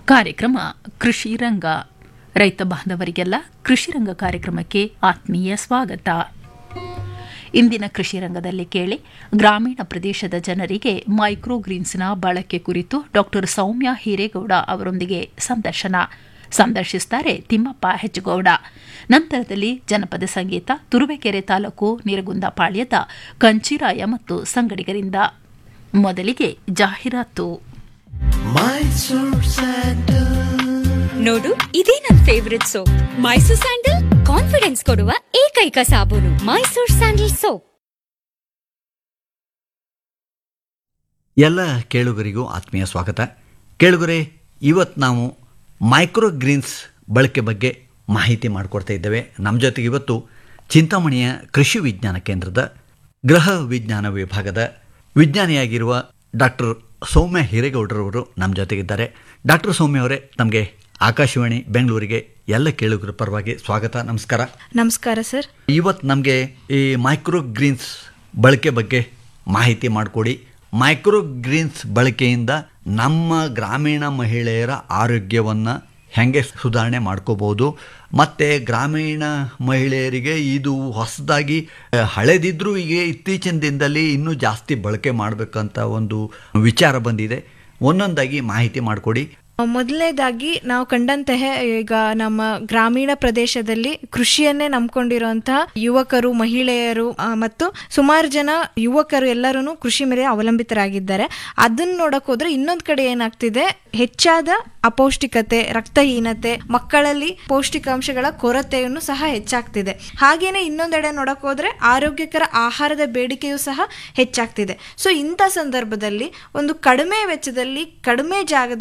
ಕಾರ್ಯಕ್ರಮ ಕೃಷಿ ರಂಗ ರೈತ ಬಾಂಧವರಿಗೆಲ್ಲ ಕೃಷಿ ರಂಗ ಕಾರ್ಯಕ್ರಮಕ್ಕೆ ಆತ್ಮೀಯ ಸ್ವಾಗತ ಇಂದಿನ ಕೃಷಿ ರಂಗದಲ್ಲಿ ಕೇಳಿ ಗ್ರಾಮೀಣ ಪ್ರದೇಶದ ಜನರಿಗೆ ಮೈಕ್ರೋಗ್ರೀನ್ಸ್ನ ಬಳಕೆ ಕುರಿತು ಡಾಕ್ಟರ್ ಸೌಮ್ಯ ಹಿರೇಗೌಡ ಅವರೊಂದಿಗೆ ಸಂದರ್ಶನ ಸಂದರ್ಶಿಸುತ್ತಾರೆ ತಿಮ್ಮಪ್ಪ ಹೆಜ್ಜಗೌಡ ನಂತರದಲ್ಲಿ ಜನಪದ ಸಂಗೀತ ತುರುವೇಕೆರೆ ತಾಲೂಕು ನಿರಗುಂದಪಾಳ್ಯದ ಕಂಚಿರಾಯ ಮತ್ತು ಸಂಗಡಿಗರಿಂದ ಮೊದಲಿಗೆ ಜಾಹೀರಾತು ನೋಡು ಇದೇ ನನ್ favourite soap Mysore sandal confidence ಕೊಡುವ ಏಕೈಕ ಸಾಬೂನು ಮೈಸೂರ್ ಸ್ಯಾಂಡಲ್ ಸೋಪ್ ಎಲ್ಲ ಕೇಳುಗರಿಗೂ ಆತ್ಮೀಯ ಸ್ವಾಗತ ಕೇಳುಗರೆ ಇವತ್ತು ನಾವು ಮೈಕ್ರೋಗ್ರೀನ್ಸ್ ಬಳಕೆ ಬಗ್ಗೆ ಮಾಹಿತಿ ಮಾಡಿಕೊಡ್ತಾ ಇದ್ದೇವೆ ನಮ್ಮ ಜೊತೆಗೆ ಇವತ್ತು ಚಿಂತಾಮಣಿಯ ಕೃಷಿ ವಿಜ್ಞಾನ ಕೇಂದ್ರದ ಗೃಹ ವಿಜ್ಞಾನ ವಿಭಾಗದ ವಿಜ್ಞಾನಿಯಾಗಿರುವ ಡಾಕ್ಟರ್ ಸೌಮ್ಯ ಹಿರೇಗೌಡರವರು ನಮ್ಮ ಜೊತೆಗಿದ್ದಾರೆ ಡಾಕ್ಟರ್ ಸೌಮ್ಯ ಅವರೇ ನಮಗೆ ಆಕಾಶವಾಣಿ ಬೆಂಗಳೂರಿಗೆ ಎಲ್ಲ ಕೇಳುಗರ ಪರವಾಗಿ ಸ್ವಾಗತ ನಮಸ್ಕಾರ ನಮಸ್ಕಾರ ಸರ್ ಇವತ್ತು ನಮಗೆ ಈ ಮೈಕ್ರೋಗ್ರೀನ್ಸ್ ಬಳಕೆ ಬಗ್ಗೆ ಮಾಹಿತಿ ಮಾಡಿಕೊಡಿ ಮೈಕ್ರೋಗ್ರೀನ್ಸ್ ಬಳಕೆಯಿಂದ ನಮ್ಮ ಗ್ರಾಮೀಣ ಮಹಿಳೆಯರ ಆರೋಗ್ಯವನ್ನು ಹೆಂಗೆ ಸುಧಾರಣೆ ಮಾಡ್ಕೋಬೋದು ಮತ್ತು ಗ್ರಾಮೀಣ ಮಹಿಳೆಯರಿಗೆ ಇದು ಹೊಸದಾಗಿ ಆ, ಹಳೆದಿದ್ರೂ ಈಗ ಇತ್ತೀಚಿನ ದಿನದಲ್ಲಿ ಇನ್ನೂ ಜಾಸ್ತಿ ಬಳಕೆ ಮಾಡಬೇಕಂತ ಒಂದು ವಿಚಾರ ಬಂದಿದೆ ಒಂದೊಂದಾಗಿ ಮಾಹಿತಿ ಮಾಡಿಕೊಡಿ ಮೊದಲನೇದಾಗಿ ನಾವು ಕಂಡಂತಹ ಈಗ ನಮ್ಮ ಗ್ರಾಮೀಣ ಪ್ರದೇಶದಲ್ಲಿ ಕೃಷಿಯನ್ನೇ ನಂಬ್ಕೊಂಡಿರುವಂತಹ ಯುವಕರು ಮಹಿಳೆಯರು ಆ, ಮತ್ತು ಸುಮಾರು ಜನ ಯುವಕರು ಎಲ್ಲರೂ ಕೃಷಿ ಮೇಲೆ ಅವಲಂಬಿತರಾಗಿದ್ದಾರೆ ಅದನ್ನ ನೋಡಕ್ ಹೋದ್ರೆ ಇನ್ನೊಂದ್ ಕಡೆ ಏನಾಗ್ತಿದೆ ಹೆಚ್ಚಾದ ಅಪೌಷ್ಟಿಕತೆ ರಕ್ತಹೀನತೆ ಮಕ್ಕಳಲ್ಲಿ ಪೌಷ್ಟಿಕಾಂಶಗಳ ಕೊರತೆಯನ್ನು ಸಹ ಹೆಚ್ಚಾಗ್ತಿದೆ ಹಾಗೇನೆ ಇನ್ನೊಂದೆಡೆ ನೋಡಕ್ ಹೋದ್ರೆ ಆರೋಗ್ಯಕರ ಆಹಾರದ ಬೇಡಿಕೆಯೂ ಸಹ ಹೆಚ್ಚಾಗ್ತಿದೆ ಸೊ ಇಂಥ ಸಂದರ್ಭದಲ್ಲಿ ಒಂದು ಕಡಿಮೆ ವೆಚ್ಚದಲ್ಲಿ ಕಡಿಮೆ ಜಾಗದಲ್ಲಿ